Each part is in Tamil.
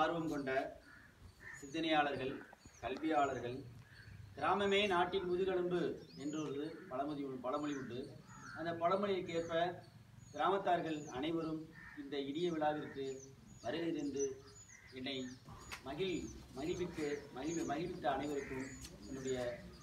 ஆர்வம் கொண்ட சிந்தனையாளர்கள் கல்வியாளர்கள் கிராமமே நாட்டின் முதுகெலும்பு என்று ஒரு பழமொழி உண்டு- பழமொழி உண்டு அந்த பழமொழிக்கு ஏற்ப கிராமத்தார்கள் அனைவரும் இந்த இனிய விழாவிற்கு வருகை தந்து என்னை மகிழ் மகிழ்வித்து மகிழ் மகிழ்வித்த அனைவருக்கும் என்னுடைய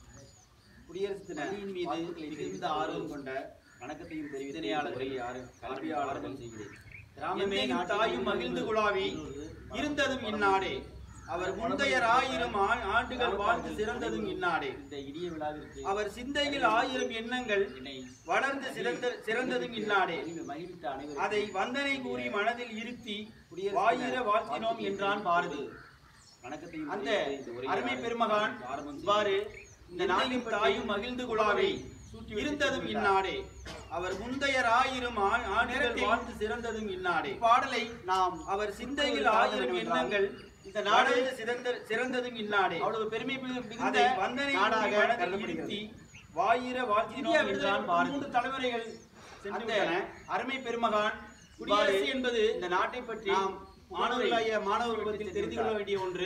குடியரசு தின மீது மிகுந்த ஆர்வம் கொண்ட வணக்கத்தையும் தெரிவித்தனையாளர்கள் யாரும் கல்வியாளர்கள் செய்கிறேன் கிராமமே எந்தையும் தாயும் மகிழ்ந்து குழாவி இருந்ததும் இந்நாடே அவர் முந்தையர் ஆயிரம் ஆ- ஆண்டுகள் வாழ்ந்து சிறந்ததும் இந்நாடே இந்த இனிய விழாவிற்கு அவர் சிந்தையில் ஆயிரம் எண்ணங்கள் என்னை வளர்ந்து சிறந்த சிறந்ததும் இந்நாடே மகிழ்வு- மகிழ்வித்த அனைவருக்கும் அதை வந்தனை கூறி மனதில் இருத்தி குடியரசு வாயிர தின வாழ்த்தினோம் என்றான் பாரதி வணக்கத்தையும் அந்த தெரிவித்து இந்த உரையை அருமை பெருமகான் ஆரம்பம் இவ்வாறு இந்த இந்த நாட்டின் நாட்டின் தாயும் மகிழ்ந்து குழாவி சூட்டி இருந்ததும் வைத்து இந்நாடே அவர் முந்தையர் ஆயிரம் ஆ- ஆண்டுகள் வாழ்ந்து சிறந்ததும் இந்நாடே பாடலை நாம் அவர் சிந்தையில் ஆயிரம் எண்ணங்கள் இந்த நாடு சிறந்த சிறந்ததும் இந்நாடே அவ்வளவு பெருமை மிகு- மிகுந்த அதை வந்தனை நாடாக கூறி மனதில் கருதப்படுகிறது இருத்தி வாயிர இந்திய வாழ்த்தினோம் என்றான் விடுதலை பாரதி மூன்று தலைமுறைகள் சென்று அந்த விட்டன. அருமை பெருமகான் குடியரசு குடியரசு என்பது என்பது இந்த நாட்டை பற்றி நாம் மாணவர்களாகிய மாணவர் உருவத்தில் தெரிந்து கொள்ள வேண்டிய ஒன்று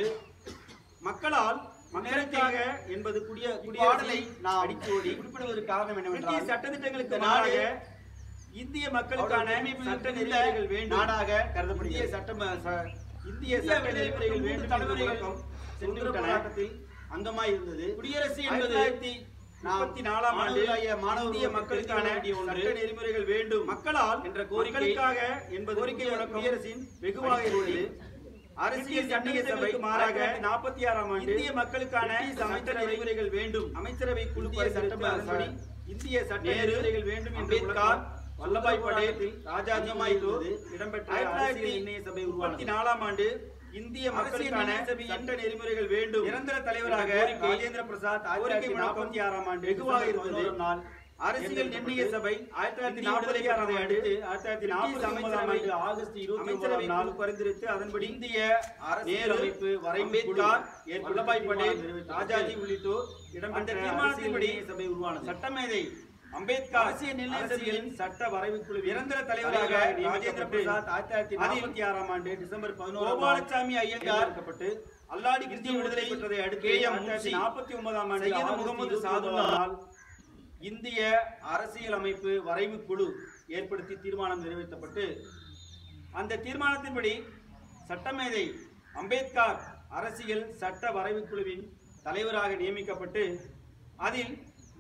மக்களால் மக்களுக்காக என்பது குடிய பாடலை குடியரசை நாம் அடித்தோடி குறிப்பிடுவதற்கு காரணம் பிரிட்டிஷ் என்னவென்றால் சட்டத்திட்டங்களுக்கு இந்த நாடு நாடு இந்திய மக்களுக்கான அவ்வளவு சட்ட மிகுந்த நெறிமுறைகள் வேண்டும் நாடாக இந்திய கருதப்படுகிறது சட்டம் ச- இந்திய இந்திய சட்ட விடுதலை நெறிமுறைகள் மூன்று வேண்டும் தலைமுறைகள் தலைமுறைகள் சென்று சென்று விட்டன. போராட்டத்தில் அங்கமாய் இருந்தது குடியரசு ஆயிரத்தி என்பது தொள்ளாயிரத்தி நாம் முப்பத்தி நாலாம் ஆண்டு மாணவர்களாகிய மாணவர் இந்திய உருவத்தில் மக்களுக்கான தெரிந்து கொள்ள வேண்டிய ஒன்று. சட்ட நெறிமுறைகள் வேண்டும் மக்களால் என்ற கோரிக்கை மக்களுக்காக என்பது கோரிக்கை கோரிக்கை வழக்கம் குடியரசின் வெகுவாக இருந்தது அரசியல் சண்டிகை சபை மாறாக நாற்பத்தி ஆறாம் ஆண்டு இந்திய மக்களுக்கான சட்ட நெறிமுறைகள் வேண்டும் அமைச்சரவை குழு சட்டப்படி இந்திய சட்ட நெறிமுறைகள் வேண்டும் என்று அம்பேத்கர் வல்லபாய் படேல் ராஜாஜிமாய் இருந்தது இடம்பெற்ற அரசியல் நிர்ணய சபை உருவானது நாலாம் ஆண்டு இந்திய மக்களுக்கான சட்ட நெறிமுறைகள் வேண்டும் நிரந்தர தலைவராக ராஜேந்திர பிரசாத் ஆயிரத்தி நாற்பத்தி ஆறாம் ஆண்டு வெகுவாக இருந்தது நாள் அரசியல் நிர்ணய சபை ஆயிரத்தி தொள்ளாயிரத்தி நாற்பத்தி ஆறாம் ஆண்டு ஆயிரத்தி தொள்ளாயிரத்தி நாற்பத்தி ஒன்பதாம் ஆண்டு ஆகஸ்ட் இருபத்தி ஒன்பதாம் நாள் பரிந்துரைத்து அதன்படி இந்திய அரசியல் அமைப்பு அம்பேத்கர் ஏ. வல்லபாய் படேல் ராஜாஜி உள்ளிட்டோர் இடம்பெற்ற தீர்மானத்தின்படி சபை உருவானது சட்டமேதை அம்பேத்கர் அரசியல் நிர்ணயசபையின் சட்ட வரைவு குழு நிரந்தர தலைவராக ராஜேந்திர பிரசாத் ஆயிரத்தி தொள்ளாயிரத்தி நாற்பத்தி ஆறாம் ஆண்டு டிசம்பர் பதினோரு கோபாலசாமி ஐயங்கார் அல்லாடி கிறிஸ்டிய விடுதலை பெற்றதை அடுத்து ஆயிரத்தி நாற்பத்தி ஒன்பதாம் ஆண்டு சையது முகமது சாதுல்லால் இந்திய அரசியல் அமைப்பு வரைவு குழு ஏற்படுத்தி தீர்மானம் நிறைவேற்றப்பட்டு அந்த தீர்மானத்தின்படி சட்டமேதை அம்பேத்கர் அரசியல் சட்ட வரைவு குழுவின் தலைவராக நியமிக்கப்பட்டு அதில்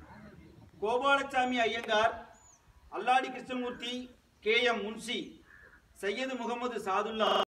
கோபாலசாமி ஐயங்கார் அல்லாடி கிருஷ்ணமூர்த்தி கே எம் முன்சி சையது முகமது சாதுல்லா